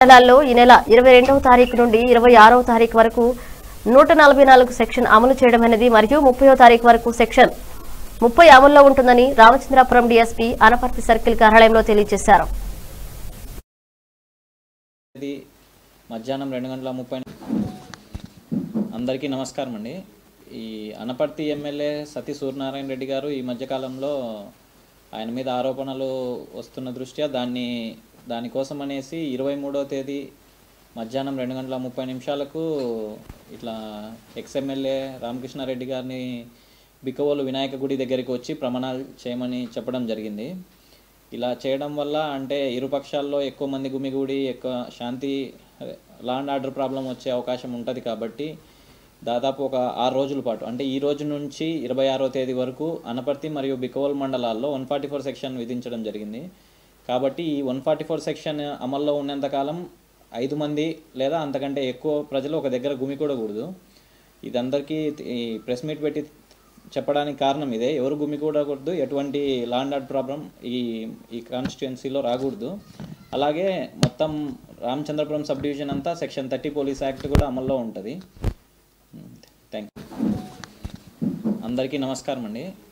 మండలాల్లో ఈ నెల ఇరవై రెండవ తారీఖు నుండి ఇరవై ఆరవ తారీఖు వరకు నూట నలభై నాలుగు సెక్షన్ అమలు చేయడం అనేది మరియు ముప్పయో తారీఖు వరకు సెక్షన్ ముప్పై అమల్లో ఉంటుందని రామచంద్రాపురం డీఎస్పీ అనపర్తి సర్కిల్ కార్యాలయంలో తెలియజేశారు ఇది మధ్యాహ్నం రెండు గంటల ముప్పై అందరికీ నమస్కారం అండి ఈ అనపర్తి ఎమ్మెల్యే సతీ సూర్యనారాయణ రెడ్డి గారు ఈ మధ్యకాలంలో ఆయన మీద ఆరోపణలు వస్తున్న దృష్ట్యా దాన్ని దానికోసం అనేసి ఇరవై మూడవ తేదీ మధ్యాహ్నం రెండు గంటల ముప్పై నిమిషాలకు ఇట్లా ఎక్స్ ఎమ్మెల్యే రామకృష్ణారెడ్డి గారిని బిక్కవోలు వినాయక గుడి దగ్గరికి వచ్చి ప్రమాణాలు చేయమని చెప్పడం జరిగింది ఇలా చేయడం వల్ల అంటే ఇరు పక్షాల్లో ఎక్కువ మంది గుమిగూడి ఎక్కువ శాంతి లా అండ్ ఆర్డర్ ప్రాబ్లం వచ్చే అవకాశం ఉంటుంది కాబట్టి దాదాపు ఒక ఆరు రోజుల పాటు అంటే ఈ రోజు నుంచి ఇరవై ఆరో తేదీ వరకు అనపర్తి మరియు బికవోల్ మండలాల్లో వన్ ఫార్టీ ఫోర్ సెక్షన్ విధించడం జరిగింది కాబట్టి ఈ వన్ ఫార్టీ ఫోర్ సెక్షన్ అమల్లో ఉన్నంతకాలం ఐదు మంది లేదా అంతకంటే ఎక్కువ ప్రజలు ఒక దగ్గర గుమికూడకూడదు ఇది అందరికీ ఈ ప్రెస్ మీట్ పెట్టి చెప్పడానికి కారణం ఇదే ఎవరు గుమికూడకూడదు ఎటువంటి లాండ్ ఆర్డర్ ప్రాబ్లం ఈ ఈ కాన్స్టిట్యుయెన్సీలో రాకూడదు అలాగే మొత్తం రామచంద్రపురం సబ్ డివిజన్ అంతా సెక్షన్ థర్టీ పోలీస్ యాక్ట్ కూడా అమల్లో ఉంటుంది థ్యాంక్ యూ అందరికీ నమస్కారం అండి